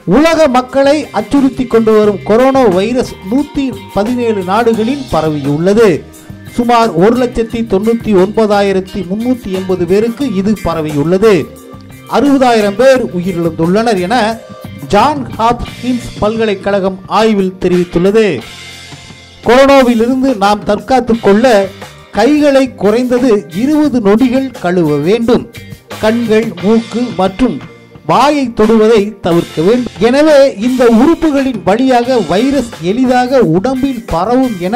உலக மக்களை அச்சுறுத்தி கொண்டு வரும் கொரோனா வைரஸ் நூத்தி பதினேழு நாடுகளில் பரவியுள்ளது சுமார் ஒரு லட்சத்தி தொண்ணூத்தி ஒன்பதாயிரத்தி முன்னூத்தி எண்பது பேருக்கு இது பரவியுள்ளது அறுபதாயிரம் பேர் உயிரிழந்துள்ளனர் என ஜான் ஹாப்கின்ஸ் பல்கலைக்கழகம் ஆய்வில் தெரிவித்துள்ளது கொரோனாவிலிருந்து நாம் தற்காத்துக் கொள்ள கைகளை குறைந்தது இருபது நொடிகள் கழுவ வேண்டும் கண்கள் மூக்கு மற்றும் வாயை தொடுவதை தவிர்க்க வேண்டும் எனவே இந்த உறுப்புகளின் வழியாக வைரஸ் எளிதாக உடம்பில் பரவும் என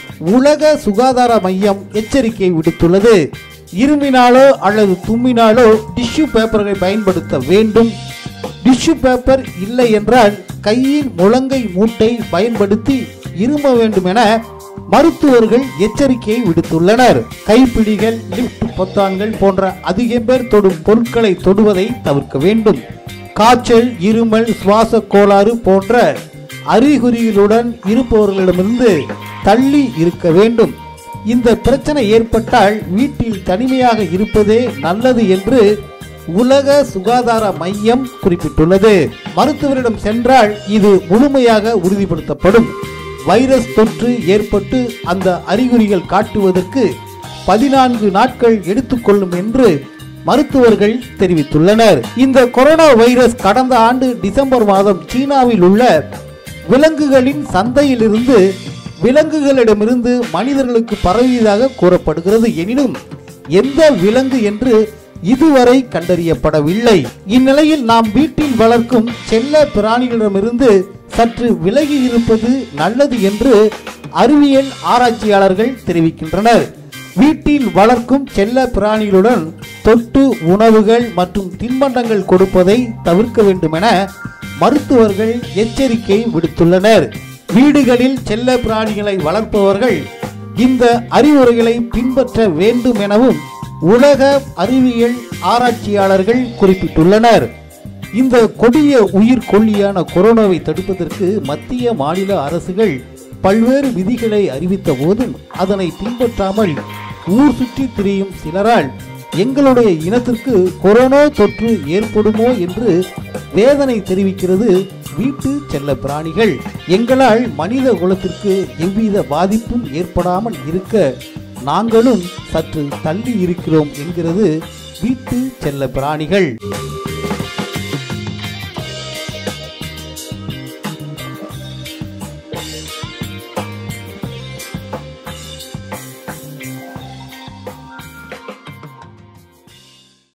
உலக சுகாதார மையம் எச்சரிக்கை விடுத்துள்ளது இருமினாலோ அல்லது தும்மினாலோ டிஷ்யூ பேப்பர்களை பயன்படுத்த வேண்டும் டிஷ்யூ பேப்பர் இல்லை என்றால் கையில் முழங்கை மூட்டை பயன்படுத்தி இரும வேண்டும் என மருத்துவர்கள் எச்சரிக்கை விடுத்துள்ளனர் கைப்பிடிகள் லிப்ட் பொத்தான்கள் போன்ற அதிக பேர் தொடும் பொருட்களை தொடுவதை தவிர்க்க வேண்டும் காய்ச்சல் இருமல் சுவாச கோளாறு போன்ற அறிகுறிகளுடன் இருப்பவர்களிடமிருந்து தள்ளி இருக்க வேண்டும் இந்த பிரச்சனை ஏற்பட்டால் வீட்டில் தனிமையாக இருப்பதே நல்லது என்று உலக சுகாதார மையம் குறிப்பிட்டுள்ளது மருத்துவரிடம் சென்றால் இது முழுமையாக உறுதிப்படுத்தப்படும் வைரஸ் தொற்று ஏற்பட்டு அந்த அறிகுறிகள் காட்டுவதற்கு பதினான்கு நாட்கள் எடுத்துக்கொள்ளும் என்று மருத்துவர்கள் தெரிவித்துள்ளனர் இந்த கொரோனா வைரஸ் கடந்த ஆண்டு டிசம்பர் மாதம் சீனாவில் உள்ள விலங்குகளின் சந்தையிலிருந்து விலங்குகளிடமிருந்து மனிதர்களுக்கு பரவியதாக கூறப்படுகிறது எனினும் எந்த விலங்கு என்று இதுவரை கண்டறியப்படவில்லை இந்நிலையில் நாம் வீட்டில் வளர்க்கும் செல்ல பிராணிகளிடமிருந்து சற்று விலகி இருப்பது நல்லது என்று அறிவியல் ஆராய்ச்சியாளர்கள் தெரிவிக்கின்றனர் வீட்டில் வளர்க்கும் செல்ல பிராணிகளுடன் தொட்டு உணவுகள் மற்றும் தின்பண்டங்கள் கொடுப்பதை தவிர்க்க வேண்டும் என மருத்துவர்கள் எச்சரிக்கை விடுத்துள்ளனர் வீடுகளில் செல்ல பிராணிகளை வளர்ப்பவர்கள் இந்த அறிவுரைகளை பின்பற்ற வேண்டும் எனவும் உலக அறிவியல் ஆராய்ச்சியாளர்கள் குறிப்பிட்டுள்ளனர் இந்த கொடிய உயிர் கொல்லியான கொரோனாவை தடுப்பதற்கு மத்திய மாநில அரசுகள் பல்வேறு விதிகளை அறிவித்த போதும் அதனை பின்பற்றாமல் ஊர் சுற்றி திரியும் சிலரால் எங்களுடைய இனத்திற்கு கொரோனா தொற்று ஏற்படுமோ என்று வேதனை தெரிவிக்கிறது வீட்டு செல்ல பிராணிகள் எங்களால் மனித குலத்திற்கு எவ்வித பாதிப்பும் ஏற்படாமல் இருக்க நாங்களும் சற்று தள்ளி இருக்கிறோம் என்கிறது வீட்டு செல்ல பிராணிகள்